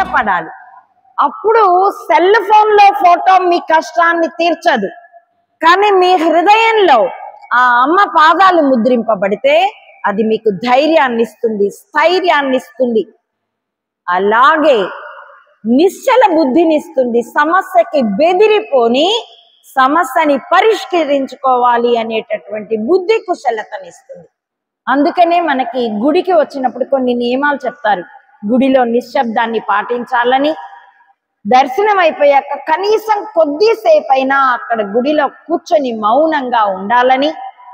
కష్టపడాలి అప్పుడు cell phone లో ఫోటో మీ కష్టాన్ని తీర్చదు కానీ మీ హృదయంలో ఆ అమ్మ పాదాలు ముద్రింపబడితే అది మీకు ధైర్యాన్ని ఇస్తుంది స్థైర్యాన్ని ఇస్తుంది అలాగే నిశ్చల బుద్ధిని ఇస్తుంది సమస్యకి బెదిరిపోని సమస్యని పరిష్కరించుకోవాలి అనేటటువంటి బుద్ధి కుశలతని ఇస్తుంది అందుకనే మనకి గుడికి వచ్చినప్పుడు కొన్ని నియమాలు చెప్తారు గుడిలో నిశ్శబ్దాన్ని పాటించాలని దర్శనం అయిపోయాక కనీసం కొద్దిసేపు అయినా అక్కడ గుడిలో కూర్చొని మౌనంగా ఉండాలని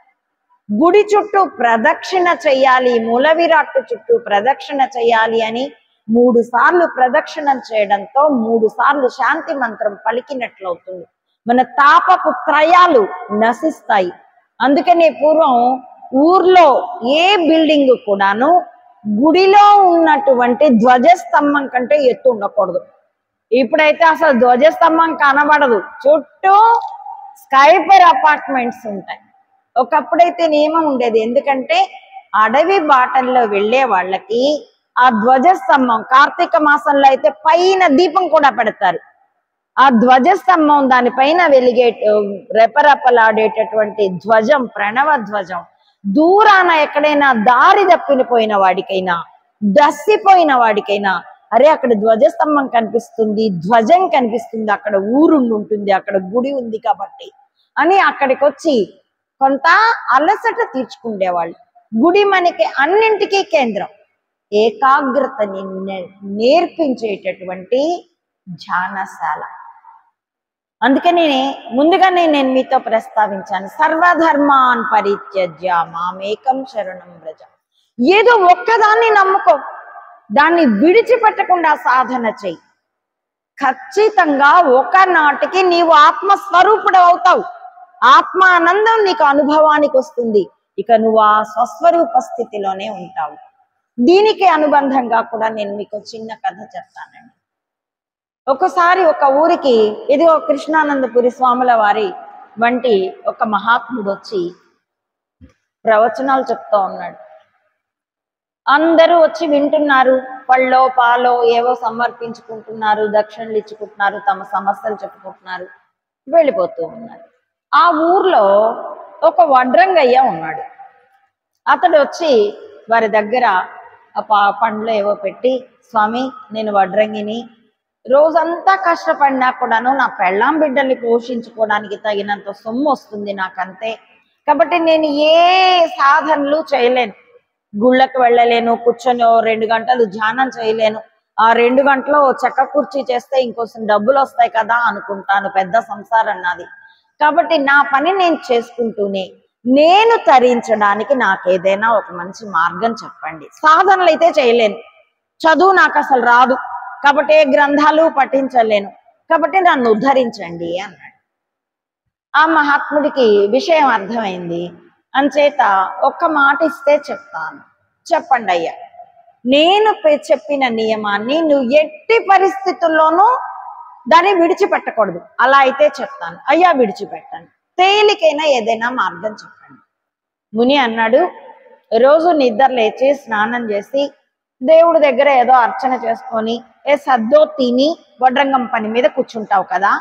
గుడి చుట్టూ ప్రదక్షిణ చెయ్యాలి మూల విరాట్టు చుట్టూ ప్రదక్షిణ చెయ్యాలి అని మూడు సార్లు ప్రదక్షిణం చేయడంతో మూడు సార్లు శాంతి మంత్రం పలికినట్లవుతుంది మన తాపపు త్రయాలు నశిస్తాయి అందుకనే పూర్వం ఊర్లో ఏ బిల్డింగ్ కూడాను గుడిలో ఉన్నటువంటి ధ్వజస్తంభం కంటే ఎత్తు ఉండకూడదు ఇప్పుడైతే అసలు ధ్వజస్తంభం కనబడదు చుట్టూ స్కైపర్ అపార్ట్మెంట్స్ ఉంటాయి ఒకప్పుడైతే నియమం ఉండేది ఎందుకంటే అడవి బాటల్లో వెళ్ళే వాళ్ళకి ఆ ధ్వజస్తంభం కార్తీక మాసంలో అయితే పైన దీపం కూడా పెడతారు ఆ ధ్వజస్తంభం దానిపైన వెలిగే రెపరెపలాడేటటువంటి ధ్వజం ప్రణవ ధ్వజం దూరాన ఎక్కడైనా దారి తప్పిపోయిన వాడికైనా దస్సిపోయిన వాడికైనా అరే అక్కడ ధ్వజస్తంభం కనిపిస్తుంది ధ్వజం కనిపిస్తుంది అక్కడ ఊరుండి ఉంటుంది అక్కడ గుడి ఉంది కాబట్టి అని అక్కడికి వచ్చి కొంత అలసట తీర్చుకుండేవాళ్ళు గుడి మనకి అన్నింటికీ కేంద్రం ఏకాగ్రతని నే- నేర్పించేటటువంటి ధ్యానశాల అందుకని ముందుగానే నేను మీతో ప్రస్తావించాను సర్వధర్మాన్ పరిత్యజ్య మామేకం శరణం వ్రజ ఏదో ఒక్కదాన్ని నమ్ముకో దాన్ని విడిచిపెట్టకుండా సాధన చెయ్యి ఖచ్చితంగా ఒకనాటికి నీవు ఆత్మస్వరూపుడు అవుతావు ఆత్మానందం నీకు అనుభవానికి వస్తుంది ఇక నువ్వు ఆ స్వస్వరూప స్థితిలోనే ఉంటావు దీనికి అనుబంధంగా కూడా నేను మీకు చిన్న కథ చెప్తానండి ఒకసారి ఒక ఊరికి ఇదిగో కృష్ణానందపురి స్వాముల వారి వంటి ఒక మహాత్ముడు వచ్చి ప్రవచనాలు చెప్తా ఉన్నాడు అందరూ వచ్చి వింటున్నారు పళ్ళో పాలో ఏవో సమర్పించుకుంటున్నారు దక్షిణలు ఇచ్చుకుంటున్నారు తమ సమస్యలు చెప్పుకుంటున్నారు వెళ్ళిపోతూ ఉన్నారు ఆ ఊర్లో ఒక వడ్రంగయ్య ఉన్నాడు అతడు వచ్చి వారి దగ్గర ఆ పా- పండ్లు ఏవో పెట్టి స్వామి నేను వడ్రంగిని రోజంతా కష్టపడినా కూడాను నా పెళ్ళాం బిడ్డల్ని పోషించుకోవడానికి తగినంత సొమ్ము వస్తుంది నాకంతే కాబట్టి నేను ఏ సాధనలు చేయలేను గుళ్ళకి వెళ్ళలేను కూర్చొని ఓ రెండు గంటలు ధ్యానం చేయలేను ఆ రెండు గంటలు ఓ చెక్క కుర్చీ చేస్తే ఇంకొంచెం డబ్బులు వస్తాయి కదా అనుకుంటాను పెద్ద సంసారం నాది కాబట్టి నా పని నేను చేసుకుంటూనే నేను తరించడానికి నాకు ఏదైనా ఒక మంచి మార్గం చెప్పండి సాధనలు అయితే చేయలేను చదువు నాకు అసలు రాదు కాబట్టి ఏ గ్రంథాలు పఠించలేను కాబట్టి నన్ను ఉద్ధరించండి అన్నాడు ఆ మహాత్ముడికి విషయం అర్థమైంది అంచేత ఒక్క మాట ఇస్తే చెప్తాను చెప్పండి అయ్యా నేను పె- చెప్పిన నియమాన్ని నువ్వు ఎట్టి పరిస్థితుల్లోనూ దాన్ని విడిచిపెట్టకూడదు అలా అయితే చెప్తాను అయ్యా విడిచిపెట్టండి తేలికైనా ఏదైనా మార్గం చెప్పండి ముని అన్నాడు రోజు నిద్ర లేచి స్నానం చేసి దేవుడి దగ్గర ఏదో అర్చన చేసుకొని ఏ సద్దో తిని వడ్రంగం పని మీద కూర్చుంటావు కదా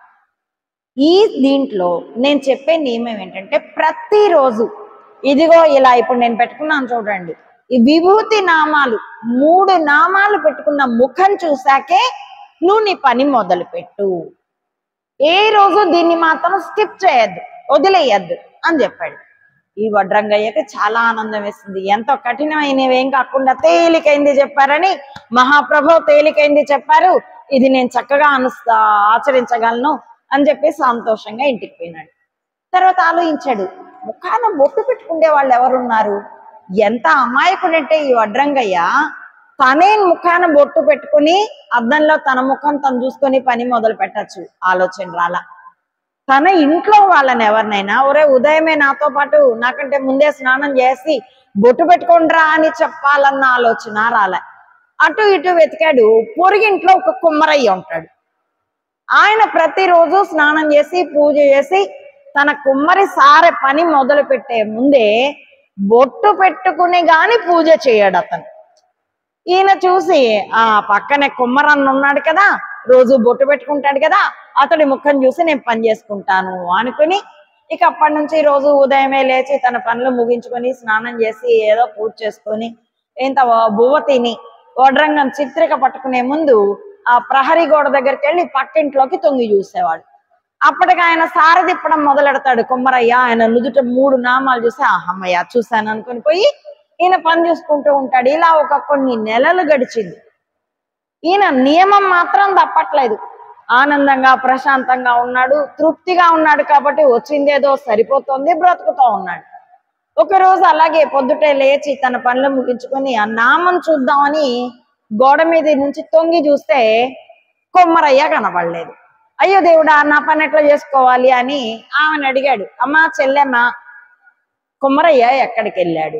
ఈ దీంట్లో నేను చెప్పే నియమం ఏంటంటే ప్రతిరోజు ఇదిగో ఇలా ఇప్పుడు నేను పెట్టుకున్నాను చూడండి ఈ విభూతి నామాలు మూడు నామాలు పెట్టుకున్న ముఖం చూసాకే నువ్వు నీ పని మొదలు పెట్టు ఏ రోజు దీన్ని మాత్రం స్కిప్ చేయొద్దు వదిలేయద్దు అని చెప్పాడు ఈ వడ్రంగయ్యకి చాలా ఆనందం వేసింది ఎంతో కఠినమైనవి ఏం కాకుండా తేలికైంది చెప్పారని మహాప్రభు తేలికైంది చెప్పారు ఇది నేను చక్కగా అను ఆచరించగలను అని చెప్పి సంతోషంగా ఇంటికి పోయినాడు తర్వాత ఆలోచించాడు ముఖాన బొట్టు పెట్టుకునే వాళ్ళు ఎవరున్నారు ఎంత అమాయకుడంటే ఈ వడ్రంగయ్య తనే ముఖాన బొట్టు పెట్టుకుని అద్దంలో తన ముఖం తను చూసుకొని పని మొదలు పెట్టచ్చు ఆలోచన రాలా తన ఇంట్లో వాళ్ళని ఎవరినైనా ఒరే ఉదయమే నాతో పాటు నాకంటే ముందే స్నానం చేసి బొట్టు పెట్టుకుండ్రా అని చెప్పాలన్న ఆలోచన రాలే అటు ఇటు వెతికాడు పొరిగింట్లో ఒక కుమ్మరయ్య ఉంటాడు ఆయన ప్రతిరోజు స్నానం చేసి పూజ చేసి తన కుమ్మరి సారె పని మొదలు పెట్టే ముందే బొట్టు పెట్టుకుని గాని పూజ చేయడు అతను ఈయన చూసి ఆ పక్కనే కుమ్మరన్న ఉన్నాడు కదా రోజు బొట్టు పెట్టుకుంటాడు కదా అతడి ముఖం చూసి నేను పని చేసుకుంటాను అనుకుని ఇక అప్పటి నుంచి రోజు ఉదయమే లేచి తన పనులు ముగించుకొని స్నానం చేసి ఏదో పూజ చేసుకొని ఇంత బువ్వ తిని వడ్రంగం చిత్రిక పట్టుకునే ముందు ఆ ప్రహరీ గోడ దగ్గరికి వెళ్ళి పక్కింట్లోకి తొంగి చూసేవాడు అప్పటికి ఆయన సారి తిప్పడం మొదలెడతాడు కుమ్మరయ్య ఆయన నుదుట మూడు నామాలు చూసి "ఆ, అమ్మయ్య చూశాను అనుకుని పోయి ఈయన పని చూసుకుంటూ ఉంటాడు ఇలా ఒక కొన్ని నెలలు గడిచింది ఈయన నియమం మాత్రం తప్పట్లేదు ఆనందంగా ప్రశాంతంగా ఉన్నాడు తృప్తిగా ఉన్నాడు కాబట్టి వచ్చిందేదో సరిపోతుంది బ్రతుకుతూ ఉన్నాడు ఒక రోజు అలాగే పొద్దుటే లేచి తన పనులు ముగించుకొని ఆ నామం చూద్దామని గోడ మీద నుంచి తొంగి చూస్తే కొమ్మరయ్య కనపడలేదు అయ్యో దేవుడా నా పని ఎట్లా చేసుకోవాలి అని ఆమెను అడిగాడు అమ్మా చెల్లెమ్మ కొమ్మరయ్య ఎక్కడికి వెళ్ళాడు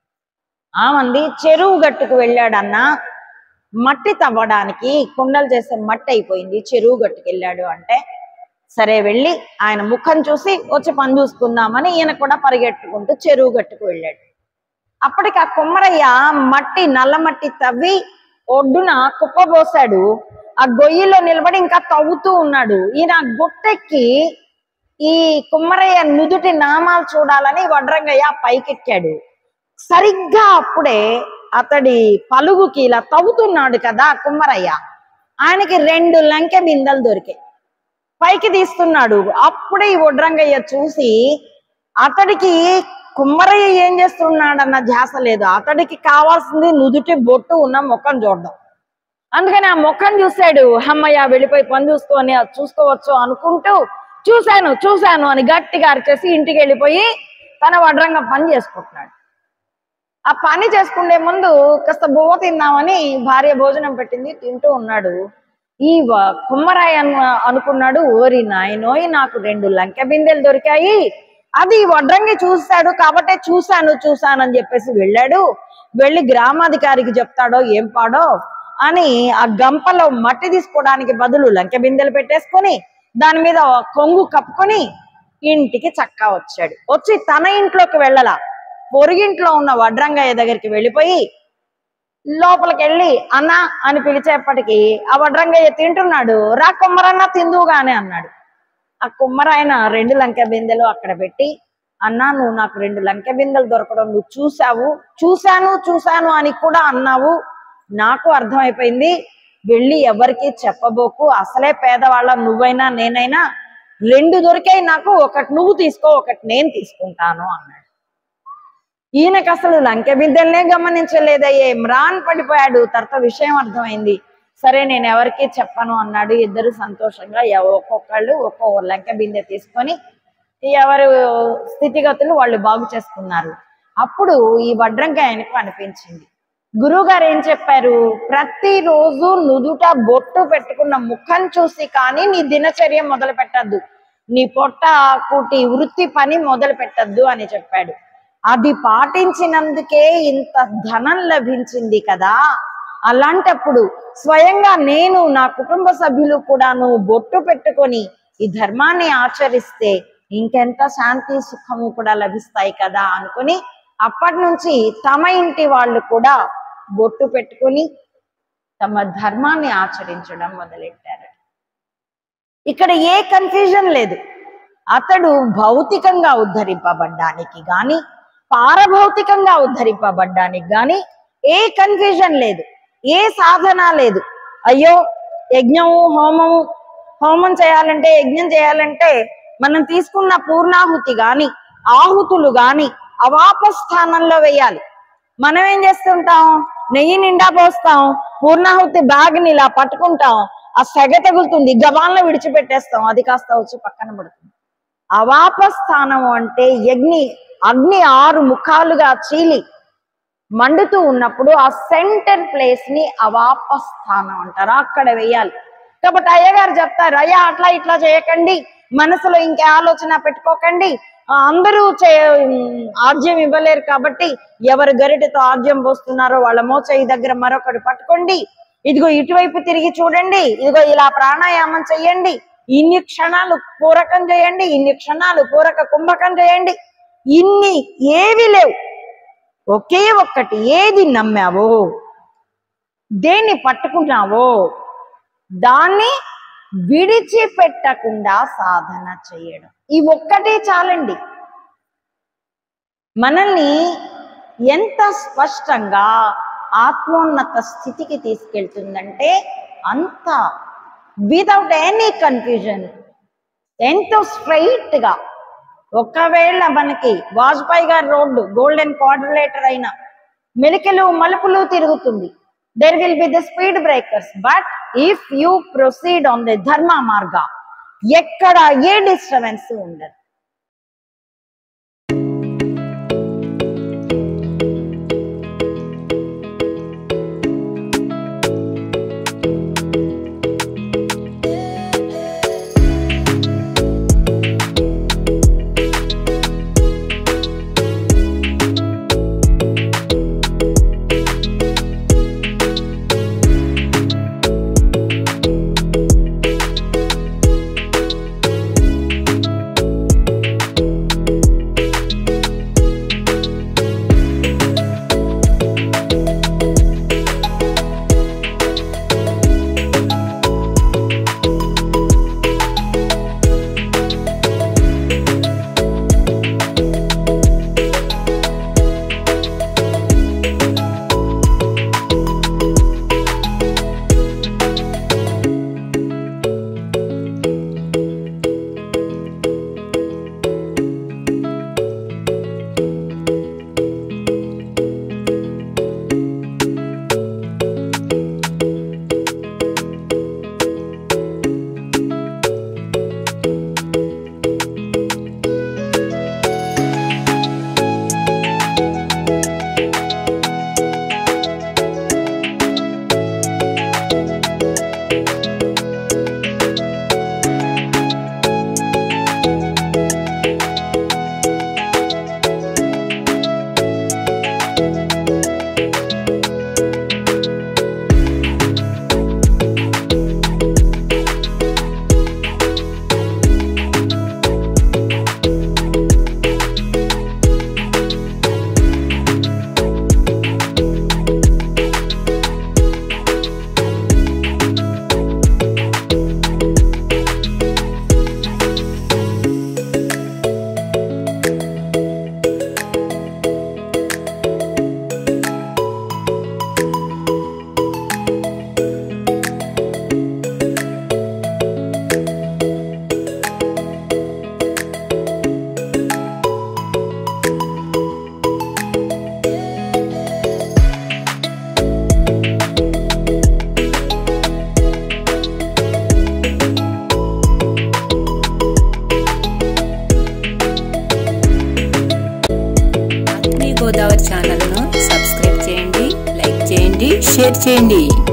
ఆమంది చెరువు గట్టుకు వెళ్ళాడన్నా మట్టి తవ్వడానికి కుండలు చేసే మట్టి అయిపోయింది చెరువు గట్టుకు వెళ్ళాడు అంటే సరే వెళ్ళి ఆయన ముఖం చూసి వచ్చి పని చూసుకుందామని ఈయన కూడా పరిగెట్టుకుంటూ చెరువు గట్టుకు వెళ్ళాడు అప్పటికి ఆ కుమ్మరయ్య మట్టి నల్ల మట్టి తవ్వి ఒడ్డున కుప్పబోసాడు ఆ గొయ్యిలో నిలబడి ఇంకా తవ్వుతూ ఉన్నాడు ఈయన ఆ గుట్టెక్కి ఈ కుమ్మరయ్య నుదుటి నామాలు చూడాలని వడ్రంగయ్య పైకెక్కాడు సరిగ్గా అప్పుడే అతడి పలుగుకి ఇలా తవ్వుతున్నాడు కదా ఆ కుమ్మరయ్య ఆయనకి రెండు లంకె బిందెలు దొరికాయి పైకి తీస్తున్నాడు అప్పుడే ఈ వడ్రంగయ్య చూసి అతడికి కుమ్మరయ్య ఏం చేస్తున్నాడన్న ధ్యాస లేదు అతడికి కావాల్సింది నుదుటి బొట్టు ఉన్న ముఖం చూడడం అందుకని ఆ ముఖం చూశాడు అమ్మయ్య వెళ్ళిపోయి పని చూసుకొని అది చూసుకోవచ్చు అనుకుంటూ చూశాను చూశాను అని గట్టిగా అరిచేసి ఇంటికి వెళ్ళిపోయి తన వడ్రంగం పని చేసుకుంటున్నాడు ఆ పని చేసుకునే ముందు కాస్త బువ్వ తిందామని భార్య భోజనం పెట్టింది తింటూ ఉన్నాడు ఈ వ- కుమ్మరాయ అను- అనుకున్నాడు ఓరి నాయనోయ్ నాకు రెండు లంకె బిందెలు దొరికాయి అది వడ్రంగి చూశాడు కాబట్టే చూశాను చూశాను అని చెప్పేసి వెళ్ళాడు వెళ్ళి గ్రామాధికారికి చెప్తాడో ఏం పాడో అని ఆ గంపలో మట్టి తీసుకోవడానికి బదులు లంకె బిందెలు పెట్టేసుకొని దాని మీద ఒక కొంగు కప్పుకొని ఇంటికి చక్కా వచ్చాడు వచ్చి తన ఇంట్లోకి వెళ్ళలా పొరుగింట్లో ఉన్న వడ్రంగయ్య దగ్గరికి వెళ్ళిపోయి లోపలికి వెళ్ళి అన్న అని పిలిచేపటికి ఆ వడ్రంగయ్య తింటున్నాడు రా కుమ్మరన్న తిందువుగానే అన్నాడు ఆ కుమ్మరాయన రెండు లంకె బిందెలు అక్కడ పెట్టి అన్నా నువ్వు నాకు రెండు లంకె బిందెలు దొరకడం నువ్వు చూసావు చూశాను చూశాను అని కూడా అన్నావు నాకు అర్థమైపోయింది వెళ్ళి ఎవరికి చెప్పబోకు అసలే పేదవాళ్ళం నువ్వైనా నేనైనా రెండు దొరికాయి నాకు ఒకటి నువ్వు తీసుకో ఒకటి నేను తీసుకుంటాను అన్నాడు ఈయనకు అసలు లంకె బిందెల్నే గమనించలేదయ్యే మ్రాన్ పడిపోయాడు తర్వాత విషయం అర్థమైంది సరే నేను ఎవరికి చెప్పను అన్నాడు ఇద్దరు సంతోషంగా ఎవ- ఒక్కొక్కళ్ళు ఒక్కో లంకె బిందె తీసుకొని ఎవరు స్థితిగతులు వాళ్ళు బాగు చేసుకున్నారు అప్పుడు ఈ వడ్రంకి ఆయనకు అనిపించింది గురువుగారు ఏం చెప్పారు ప్రతిరోజు నుదుట బొట్టు పెట్టుకున్న ముఖం చూసి కానీ నీ దినచర్య మొదలు పెట్టద్దు నీ పొట్ట కూటి వృత్తి పని మొదలు పెట్టద్దు అని చెప్పాడు అది పాటించినందుకే ఇంత ధనం లభించింది కదా అలాంటప్పుడు స్వయంగా నేను నా కుటుంబ సభ్యులు కూడాను బొట్టు పెట్టుకొని ఈ ధర్మాన్ని ఆచరిస్తే ఇంకెంత శాంతి సుఖము కూడా లభిస్తాయి కదా అనుకుని అప్పటి నుంచి తమ ఇంటి వాళ్ళు కూడా బొట్టు పెట్టుకొని తమ ధర్మాన్ని ఆచరించడం మొదలెట్టారు ఇక్కడ ఏ కన్ఫ్యూజన్ లేదు అతడు భౌతికంగా ఉద్ధరింపబడ్డానికి గాని పారభౌతికంగా ఉద్ధరింపబడ్డానికి గాని ఏ కన్ఫ్యూజన్ లేదు ఏ సాధన లేదు అయ్యో యజ్ఞము హోమము హోమం చేయాలంటే యజ్ఞం చేయాలంటే మనం తీసుకున్న పూర్ణాహుతి గాని ఆహుతులు గాని అవాప స్థానంలో వేయాలి మనం ఏం చేస్తుంటాం నెయ్యి నిండా పోస్తాం పూర్ణాహుతి బ్యాగ్ ని ఇలా పట్టుకుంటాం ఆ సెగ తగులుతుంది గబాల్లో విడిచిపెట్టేస్తాం అది కాస్త వచ్చి పక్కన పడుతుంది అవాప స్థానం అంటే యజ్ఞి అగ్ని ఆరు ముఖాలుగా చీలి మండుతూ ఉన్నప్పుడు ఆ సెంటర్ ప్లేస్ ని అవాప స్థానం అంటారు అక్కడ వేయాలి కాబట్టి అయ్యగారు చెప్తారు అయ్యా అట్లా ఇట్లా చేయకండి మనసులో ఇంకే ఆలోచన పెట్టుకోకండి ఆ, అందరూ చే ఉమ్, ఆజ్యం ఇవ్వలేరు కాబట్టి ఎవరు గరిటెతో ఆజ్యం పోస్తున్నారో వాళ్ళ మోచేయి దగ్గర మరొకటి పట్టుకోండి ఇదిగో ఇటువైపు తిరిగి చూడండి ఇదిగో ఇలా ప్రాణాయామం చెయ్యండి ఇన్ని క్షణాలు పూరకం చేయండి ఇన్ని క్షణాలు పూరక కుంభకం చేయండి ఇన్ని ఏవి లేవు ఒకే ఒక్కటి ఏది నమ్మావో దేన్ని పట్టుకున్నావో దాన్ని విడిచిపెట్టకుండా సాధన చేయడం ఈ ఒక్కటే చాలండి మనల్ని ఎంత స్పష్టంగా ఆత్మోన్నత స్థితికి తీసుకెళ్తుందంటే అంత వితౌట్ ఎనీ కన్ఫ్యూజన్ ఎంతో స్ట్రైట్ గా ఒకవేళ మనకి వాజ్పేయి గారి రోడ్డు గోల్డెన్ క్వాడ్రిలేటర్ అయిన మెలికలు మలుపులు తిరుగుతుంది there will be the speed breakers but if you proceed on the dharma marga ఎక్కడ ఏ డిస్టర్బెన్స్ ఉండదు మీ గోదావరి ఛానల్ను సబ్స్క్రైబ్ చేయండి లైక్ చేయండి షేర్ చేయండి